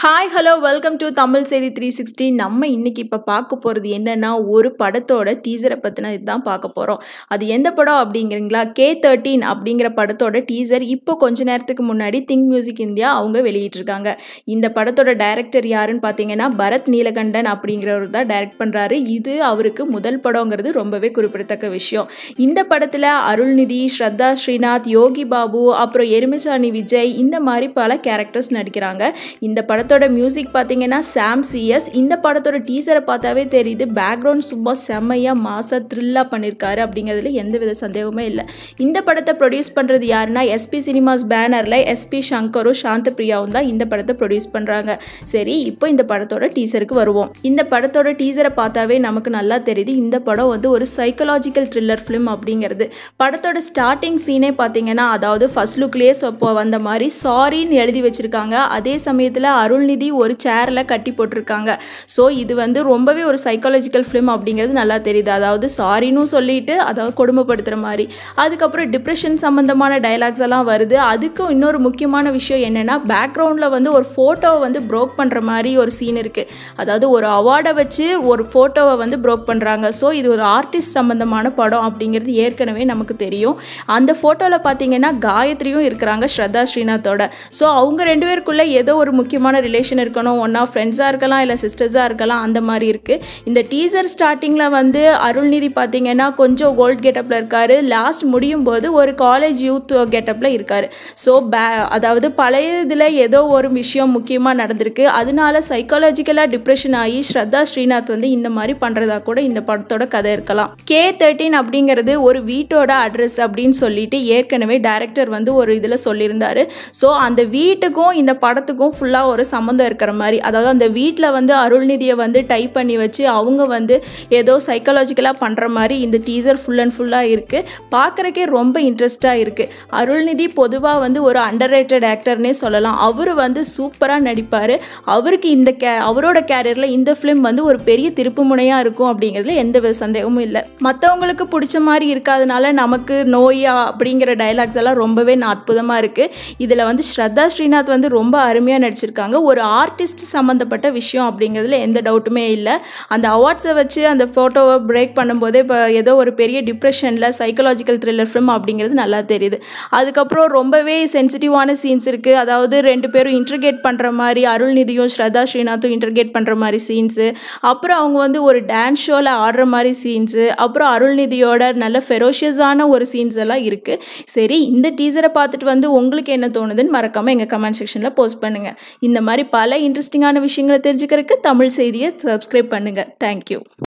hi hello welcome to Tamil செய்தி three sixty நம்ம இன்னைக்கு இப்போ பார்க்க போகிறது என்னன்னா ஒரு படத்தோட டீசரை பற்றின இதுதான் பார்க்க போகிறோம் அது எந்த படம் அப்படிங்கிறீங்களா கே தேர்ட்டீன் அப்படிங்கிற படத்தோட டீசர் இப்போ கொஞ்ச நேரத்துக்கு முன்னாடி திங்க் மியூசிக் இந்தியா அவங்க வெளியிட்டிருக்காங்க இந்த படத்தோட டைரக்டர் யாருன்னு பார்த்தீங்கன்னா பரத் நீலகண்டன் அப்படிங்கிறவர் தான் டைரக்ட் பண்ணுறாரு இது அவருக்கு முதல் படங்கிறது ரொம்பவே குறிப்பிடத்தக்க விஷயம் இந்த படத்தில் அருள்நிதி ஸ்ரத்தா ஸ்ரீநாத் யோகி பாபு அப்புறம் எருமிச்சாணி விஜய் இந்த மாதிரி பல கேரக்டர்ஸ் நடிக்கிறாங்க இந்த படத்தோட மியூசிக் பார்த்தீங்கன்னா சாம் சிஎஸ் இந்த படத்தோட டீசரை பார்த்தாவே தெரியுது பேக்ரவுண்ட் சும்மா செம்மையாக மாசா த்ரில்லாக பண்ணியிருக்காரு அப்படிங்கிறதுல எந்த வித சந்தேகமே இல்லை இந்த படத்தை ப்ரொடியூஸ் பண்ணுறது யாருன்னா எஸ்பி சினிமாஸ் பேனரில் எஸ்பி சங்கரும் சாந்த பிரியாவும் தான் இந்த படத்தை ப்ரொடியூஸ் பண்ணுறாங்க சரி இப்போ இந்த படத்தோட டீசருக்கு வருவோம் இந்த படத்தோட டீசரை பார்த்தாவே நமக்கு நல்லா தெரியுது இந்த படம் வந்து ஒரு சைக்கலாஜிக்கல் த்ரில்லர் ஃபிலிம் அப்படிங்கிறது படத்தோட ஸ்டார்டிங் சீனே பார்த்தீங்கன்னா அதாவது ஃபர்ஸ்ட் லுக்லேயே வந்த மாதிரி சாரின்னு எழுதி வச்சுருக்காங்க அதே சமயத்தில் அருள்நிதி ஒரு சேரில் கட்டி போட்டிருக்காங்க ஸோ இது வந்து ரொம்பவே ஒரு சைக்காலஜிக்கல் ஃபிலிம் அப்படிங்கிறது நல்லா தெரியுது அதாவது சாரின்னு சொல்லிட்டு அதாவது கொடுமைப்படுத்துகிற மாதிரி அதுக்கப்புறம் டிப்ரெஷன் சம்மந்தமான டைலாக்ஸ் எல்லாம் வருது அதுக்கும் இன்னொரு முக்கியமான விஷயம் என்னென்னா பேக்ரவுண்டில் வந்து ஒரு ஃபோட்டோவை வந்து ப்ரோக் பண்ணுற மாதிரி ஒரு சீன் இருக்குது அதாவது ஒரு அவார்டை வச்சு ஒரு ஃபோட்டோவை வந்து ப்ரோக் பண்ணுறாங்க ஸோ இது ஒரு ஆர்டிஸ்ட் சம்மந்தமான படம் அப்படிங்கிறது ஏற்கனவே நமக்கு தெரியும் அந்த ஃபோட்டோவில் பார்த்தீங்கன்னா காயத்ரியும் இருக்கிறாங்க ஸ்ரத்தா ஸ்ரீநாத்தோட ஸோ அவங்க ரெண்டு பேருக்குள்ளே ஏதோ ஒரு முக்கியமான ரிலேஷன் இருக்கணும் ஒன்றா ஃப்ரெண்ட்ஸாக இருக்கலாம் இல்லை சிஸ்டர்ஸாக இருக்கலாம் அந்த மாதிரி இருக்குது இந்த டீசர் ஸ்டார்டிங்கில் வந்து அருள்நிதி பார்த்தீங்கன்னா கொஞ்சம் கோல்ட் கெட்டப்பில் இருக்கார் லாஸ்ட் முடியும் போது ஒரு காலேஜ் யூத் கெட்டப்பில் இருக்கார் ஸோ பே அதாவது பழைய இதில் ஏதோ ஒரு விஷயம் முக்கியமாக நடந்திருக்கு அதனால சைக்காலஜிக்கலாக டிப்ரெஷன் ஆகி ஸ்ரத்தா ஸ்ரீநாத் வந்து இந்த மாதிரி பண்ணுறதா கூட இந்த படத்தோட கதை இருக்கலாம் கே தேர்ட்டின் அப்படிங்கிறது ஒரு வீட்டோட அட்ரஸ் அப்படின்னு சொல்லிட்டு ஏற்கனவே டைரக்டர் வந்து ஒரு இதில் சொல்லியிருந்தாரு ஸோ அந்த வீட்டுக்கும் இந்த படத்துக்கும் ஃபுல்லாக ஒரு சம்மந்தம் இருக்கிற மாதிரி அதாவது அந்த வீட்டில் வந்து அருள்நிதியை வந்து டைப் பண்ணி வச்சு அவங்க வந்து ஏதோ சைக்காலஜிக்கலாக பண்ணுற மாதிரி இந்த டீசர் ஃபுல் அண்ட் ஃபுல்லாக இருக்குது பார்க்குறக்கே ரொம்ப இன்ட்ரெஸ்ட்டாக இருக்குது அருள்நிதி பொதுவாக வந்து ஒரு அண்டர் ரேட்டட் ஆக்டர்னே சொல்லலாம் அவர் வந்து சூப்பராக நடிப்பார் அவருக்கு இந்த கே அவரோட கேரியரில் இந்த ஃபிலிம் வந்து ஒரு பெரிய திருப்பு முனையாக இருக்கும் அப்படிங்கிறதுல எந்த வித சந்தேகமும் இல்லை மற்றவங்களுக்கு பிடிச்ச மாதிரி இருக்காதனால நமக்கு நோயா அப்படிங்கிற டைலாக்ஸ் எல்லாம் ரொம்பவே அற்புதமாக இருக்குது இதில் வந்து ஸ்ரத்தா ஸ்ரீநாத் வந்து ரொம்ப அருமையாக நடிச்சிருக்காங்க ஒரு ஆர்டிஸ்ட் சம்மந்தப்பட்ட விஷயம் அப்படிங்கிறதுல எந்த டவுட்டுமே இல்லை அந்த அவார்ட்ஸை வச்சு அந்த ஃபோட்டோவை பிரேக் பண்ணும்போதே இப்போ ஏதோ ஒரு பெரிய டிப்ரெஷனில் சைக்கலாஜிக்கல் த்ரில்லர் ஃபிலிம் அப்படிங்கிறது நல்லா தெரியுது அதுக்கப்புறம் ரொம்பவே சென்சிட்டிவான சீன்ஸ் இருக்குது அதாவது ரெண்டு பேரும் இன்டர்கேட் பண்ணுற மாதிரி அருள்நிதியும் ஸ்ரத்தா ஸ்ரீநாத்தும் இன்டர்கேட் பண்ணுற மாதிரி சீன்ஸு அப்புறம் அவங்க வந்து ஒரு டான்ஸ் ஷோவில் ஆடுற மாதிரி சீன்ஸு அப்புறம் அருள்நிதியோட நல்ல ஃபெரோஷியஸான ஒரு சீன்ஸ் எல்லாம் இருக்குது சரி இந்த டீசரை பார்த்துட்டு வந்து உங்களுக்கு என்ன தோணுதுன்னு மறக்காமல் எங்கள் கமெண்ட் செக்ஷனில் போஸ்ட் பண்ணுங்கள் இந்த மாதிரி பல இன்ட்ரெஸ்டிங்கான விஷயங்களை தெரிஞ்சுக்கிறதுக்கு தமிழ் செய்தியை சப்ஸ்கிரைப் பண்ணுங்கள் தேங்க்யூ